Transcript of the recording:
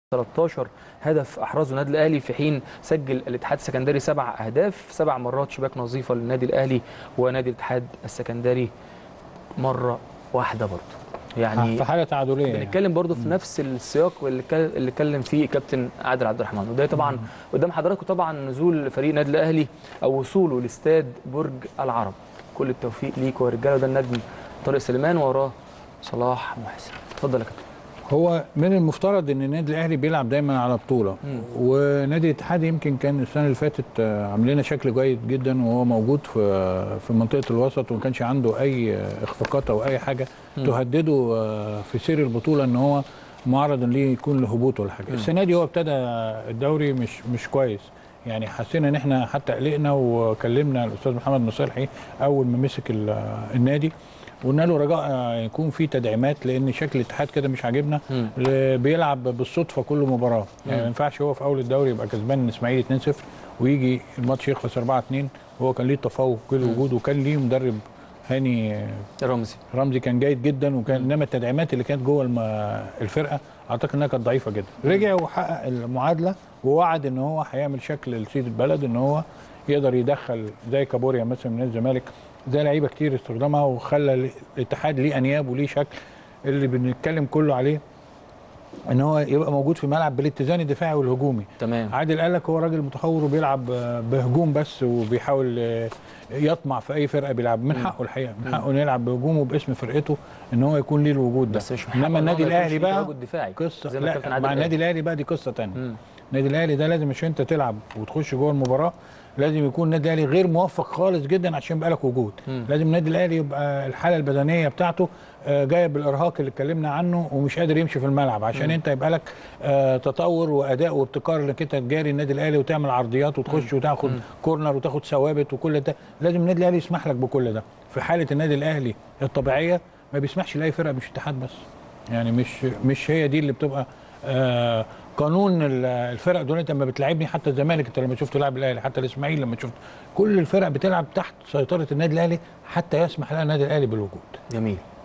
13 هدف احرزه النادي الاهلي في حين سجل الاتحاد السكندري سبع اهداف سبع مرات شباك نظيفه للنادي الاهلي ونادي الاتحاد السكندري مره واحده برضه يعني في حاله تعادليه يعني. بنتكلم برضه في نفس السياق اللي كان- اللي اتكلم فيه كابتن عادل عبد الرحمن وده طبعا قدام حضراتكم طبعا نزول فريق النادي الاهلي او وصوله لاستاد برج العرب كل التوفيق ليكوا يا رجاله ده النجم طارق سليمان وراه صلاح محسن اتفضل يا كابتن هو من المفترض ان النادي الاهلي بيلعب دايما على بطوله مم. ونادي الاتحاد يمكن كان السنه اللي فاتت آه، عامل لنا شكل جيد جدا وهو موجود في في منطقه الوسط وما كانش عنده اي آه، اخفاقات او اي حاجه مم. تهدده آه، في سير البطوله ان هو معرض ليه يكون لهبوط ولا حاجه مم. السنه دي هو ابتدى الدوري مش مش كويس يعني حسينا ان احنا حتى قلقنا وكلمنا الاستاذ محمد مصالحي اول ما مسك ال- النادي وقلنا له رجاء آه، يكون في تدعيمات لان شكل الاتحاد كده مش عاجبنا مم. ل- بيلعب بالصدفه كل مباراه يعني مم. ما ينفعش هو في اول الدوري يبقى كسبان من الاسماعيلي 2-0 ويجي الماتش يخلص 4-2 وهو كان ليه تفوق كل مم. وجود وكان ليه مدرب هاني آه، رمزي رمزي كان جيد جدا وكان انما التدعيمات اللي كانت جوه الم- الفرقه اعتقد انها كانت ضعيفه جدا رجع وحقق المعادله ووعد ان هو هيعمل شكل لسيد البلد ان هو يقدر يدخل زي كابوريا مثلا من نادي الزمالك زي لعيبه كتير استخدمها وخلى الاتحاد ليه انياب وليه شكل اللي بنتكلم كله عليه ان هو يبقى موجود في الملعب بالاتزان الدفاعي والهجومي تمام عادل قال لك هو راجل متهور وبيلعب آه، بهجوم بس وبيحاول آه، يطمع في اي فرقه بيلعب من مم. حقه الحقيقه من حقه انه يلعب بهجومه باسم فرقته ان هو يكون ليه الوجود ده بس مش من حقه انما إن هو النادي ما يكونش الاهلي ليه بقى تواجد دفاعي قصه زي ما الكابتن لا عادل مع قال. النادي الاهلي بقى دي قصه ثانيه مم. النادي الاهلي ده لازم مش انت تلعب وتخش جوه المباراه لازم يكون النادي الاهلي غير موفق خالص جدا عشان يبقى لك وجود مم. لازم النادي الاهلي يبقى الحاله البدنيه بتاعته آه، جايه بالارهاق اللي اتكلمنا عنه ومش قادر يمشي في الملعب عشان مم. انت يبقى لك آه، تطور واداء وابتكار انك انت تجاري النادي الاهلي وتعمل عرضيات وتخش وتاخد مم. كورنر وتاخد ثوابت وكل ده لازم النادي الاهلي يسمح لك بكل ده في حاله النادي الاهلي الطبيعيه ما بيسمحش لاي فرقه مش اتحاد بس يعني مش مش هي دي اللي بتبقى آه قانون ال- الفرق دول انت لما بتلعبني حتى الزمالك انت لما شفت لاعب الاهلي حتى الاسماعيلي لما شفت كل الفرق بتلعب تحت سيطره النادي الاهلي حتى يسمح لها النادي الاهلي بالوجود جميل